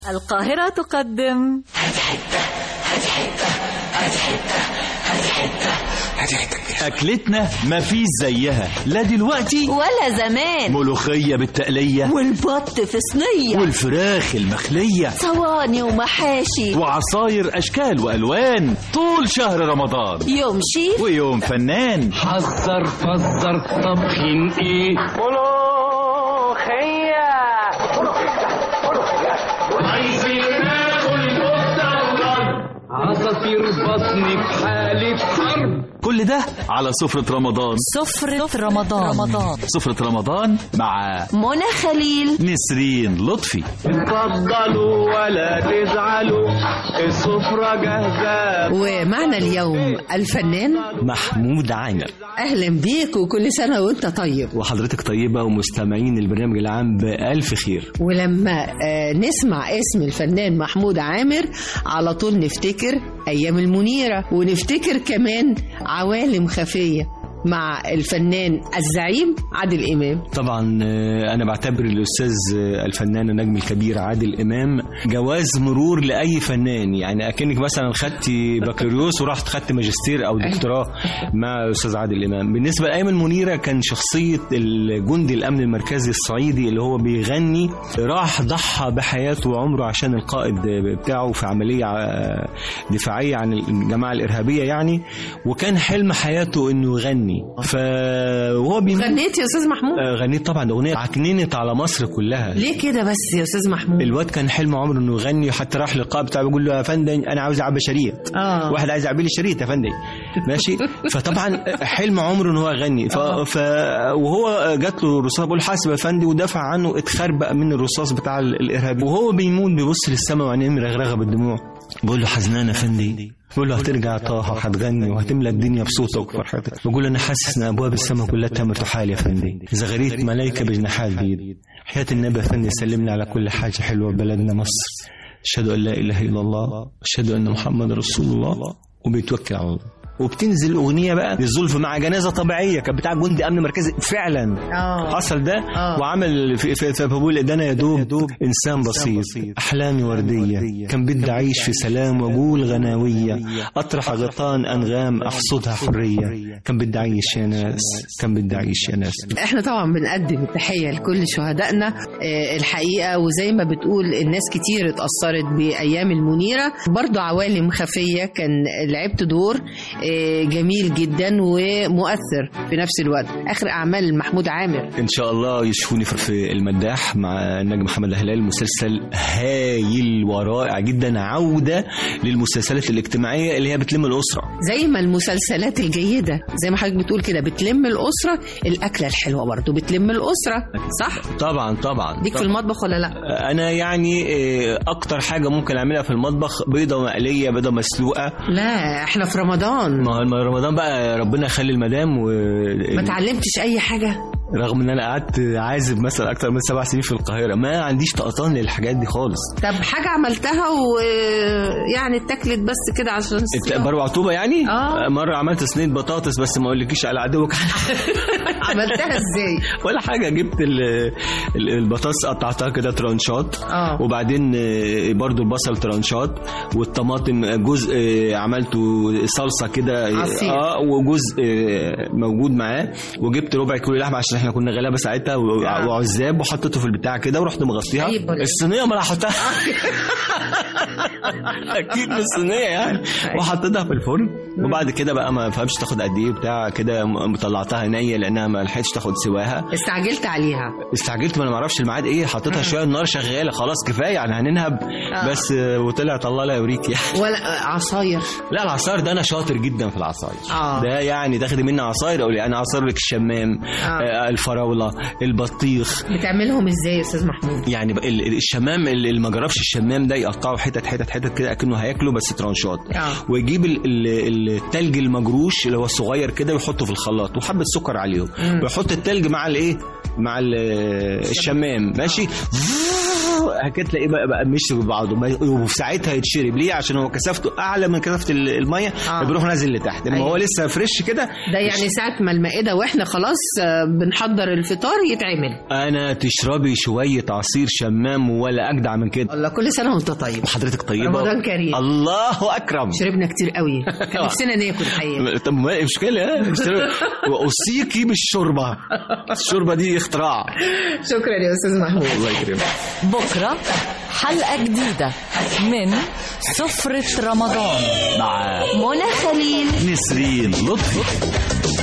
القاهرة تقدم أكلتنا مفيش زيها لا دلوقتي ولا زمان ملوخية بالتقلية والبط في صينية والفراخ المخلية صواني ومحاشي وعصاير أشكال وألوان طول شهر رمضان يوم شيف ويوم فنان حذر فزر طبخين ايه عايزين ناكل كفته وضرب عصافير بطني في حالة حرب كل ده على سفرة رمضان سفرة رمضان رمضان سفرة رمضان مع منى خليل نسرين لطفي اتفضلوا ولا تزعلوا السفرة جاهزة ومعنا اليوم الفنان محمود عامر اهلا بيك وكل سنه وانت طيب وحضرتك طيبة ومستمعين البرنامج العام بألف خير ولما آه، نسمع اسم الفنان محمود عامر على طول نفتكر ايام المنيره ونفتكر كمان عوالم خفيه مع الفنان الزعيم عادل امام طبعا آه، أنا بعتبر الأستاذ آه، الفنان النجم الكبير عادل إمام جواز مرور لأي فنان يعني أكنك مثلا خدتي بكالوريوس ورحت خدت ماجستير أو دكتوراه مع الأستاذ عادل إمام بالنسبة لأيام المنيرة كان شخصية الجندي الأمن المركزي الصعيدي اللي هو بيغني راح ضحى بحياته وعمره عشان القائد بتاعه في عملية آه، دفاعية عن الجماعة الإرهابية يعني وكان حلم حياته إنه يغني فهو بيغني غنيت يا استاذ محمود آه، غنيت طبعا اغنيه عكننت على مصر كلها ليه كده بس يا استاذ محمود الواد كان حلم عمره انه يغني حتى راح لقاء بتاعه بيقول له يا فندم انا عاوز اعبي شريط اه واحد عايز يعبي لي شريط يا فندم ماشي فطبعا حلم عمره ان هو يغني ف... ف... وهو جات له رصاص بيقول حاسب يا فندم ودافع عنه اتخربق من الرصاص بتاع ال- الارهابي وهو بيموت بيبص للسماء وعينيه مرغرغه بالدموع بقول له حزنان يا فندم بقول له هترجع طه وهتغني وهتملى الدنيا بصوتك وفرحتك بقول له انا حاسس ان ابواب السماء كلها تمت حال يا فندم زغاريت ملايكه بجناحات بيد حياه النبي يا فندم سلمنا على كل حاجه حلوه في بلدنا مصر اشهد ان لا اله الا الله اشهد ان محمد رسول الله وبيتوكل على الله وبتنزل اغنيه بقى للزلف مع جنازه طبيعيه كانت بتاع جندي امن مركزي فعلا اه حصل ده آه. وعمل في في في بقول ده انا يا دوب انسان بسيط احلامي ورديه كان بدي اعيش في سلام واقول غناويه اطرح غطان انغام احصدها حريه كان بدي اعيش يا ناس كان بدي اعيش يا ناس احنا طبعا بنقدم التحيه لكل شهدائنا آه، الحقيقه وزي ما بتقول الناس كتير اتاثرت بايام المنيره برضو عوالم خفيه كان لعبت دور آه، جميل جدا ومؤثر في نفس الوقت اخر اعمال محمود عامر ان شاء الله يشوفوني في- في المداح مع النجم محمد هلال مسلسل هايل ورائع جدا عوده للمسلسلات الاجتماعيه اللي هي بتلم الاسره زي ما المسلسلات الجيده زي ما حضرتك بتقول كده بتلم الاسره الاكله الحلوه برضو بتلم الاسره صح طبعا طبعا ليك في المطبخ ولا لا انا يعني آه، اكتر حاجه ممكن اعملها في المطبخ بيضه مقليه بيضه مسلوقه لا احنا في رمضان ما هو رمضان بقى ربنا يخلي المدام و... ما اتعلمتش اي حاجه رغم ان انا قعدت عازب مثلا اكتر من سبع سنين في القاهره ما عنديش طقطان للحاجات دي خالص طب حاجه عملتها ويعني اتاكلت بس كده عشان انت الصيام. بروع طوبه يعني آه. مره عملت صينيه بطاطس بس ما اقولكيش على عدوك عملتها ازاي ولا حاجه جبت ال- ال- البطاطس قطعتها كده ترانشات اه وبعدين آه، برضو البصل ترانشات والطماطم جزء آه، عملته صلصه كده آه، عصير. اه وجزء آه، موجود معاه وجبت ربع كيلو لحمه عشان احنا كنا غلابه ساعتها و- آه. وعزاب وحطيته في البتاع كده ورحت مغطيها طيب ولا إيه؟ الصينيه ما انا هحطها اكيد في الصينيه يعني وحطيتها في الفرن وبعد كده بقى ما فهمش تاخد قد ايه بتاع كده م- طلعتها نيه لانها ما لحقتش تاخد سواها استعجلت عليها استعجلت ما انا ما اعرفش الميعاد ايه حطيتها شويه النار شغاله خلاص كفايه يعني هننهب آه. بس آه، وطلعت الله لا يوريك يعني ولا عصاير لا العصاير ده انا شاطر جدا في العصاير آه. ده يعني تاخدي مني عصاير اقول لي انا عصير لك الشمام آه. آه. الفراوله البطيخ بتعملهم ازاي يا استاذ محمود يعني بقى ال- ال- الشمام اللي اللي ما جربش الشمام ده يقطعه حتت حتت حتت كده اكنه هياكله بس ترانشات اه ويجيب ال- ال- التلج المجروش اللي هو الصغير كده ويحطه في الخلاط وحبه سكر عليهم مم. ويحط التلج مع الايه مع ال- الشمام ماشي اه كده تلاقيه بقى, بقى مش ببعضه ما- وفي ساعتها يتشرب ليه عشان هو كثافته اعلى من كثافه ال- الميه آه. بيروح نازل لتحت اما أيوة. هو لسه فريش كده ده يعني ساعة ما المائدة واحنا خلاص آه، بنحضر الفطار يتعمل انا تشربي شويه عصير شمام ولا اجدع من كده الله كل سنة وانت طيب حضرتك طيبه رمضان كريم. الله اكرم شربنا كتير قوي كان نفسنا ناكل الحقيقة طب ما إيه مشكلة وأوصيكي بالشوربة الشوربة دي اختراع شكرا يا أستاذ محمود الله يكرمك بكرة حلقة جديدة من سفرة رمضان مع منى خليل نسرين لطفي